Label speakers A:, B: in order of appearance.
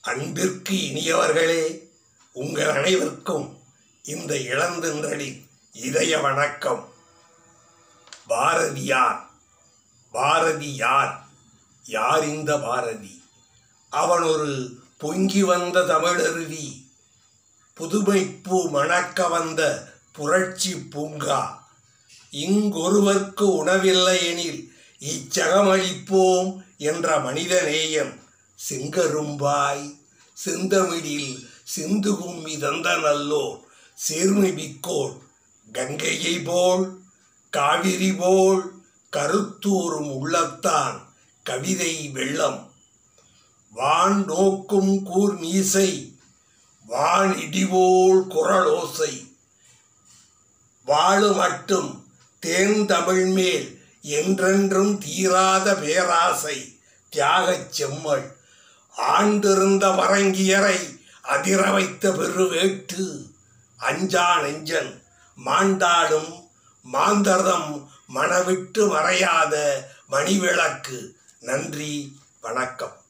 A: அன்பிற்கு இனியவர்களே உங்கள் அனைவருக்கும் இந்த இளந்தென்றலின் இதய வணக்கம் பாரதியார் பாரதி யார் யார் இந்த பாரதி அவன் ஒரு பொங்கி வந்த தமிழருவி புதுமைப்பூ மணக்க வந்த புரட்சி பூங்கா இங்கொருவர்க்கு உணவில்லை எனில் இச்சகமளிப்போம் என்ற மனிதநேயம் செங்கரும்பாய் செந்தமிழில் சிந்து கும்மி தந்த நல்லோர் சேர்மிபிக்கோள் கங்கையை போல் காவிரி போல் கருத்தூரும் உள்ளத்தான் கவிதை வெள்ளம் வான் நோக்கும் கூர் மீசை வான் இடிவோல் குரலோசை வாழு மட்டும் தேன் தமிழ் மேல் என்றென்றும் தீராத பேராசை தியாகச் செம்மல் ஆண்டிருந்த மரங்கியரை அதிர வைத்த பெருவேட்டு அஞ்சா நெஞ்சன் மாண்டாடும் மாந்தர்தம் மனவிட்டு மறையாத மணிவிளக்கு நன்றி வணக்கம்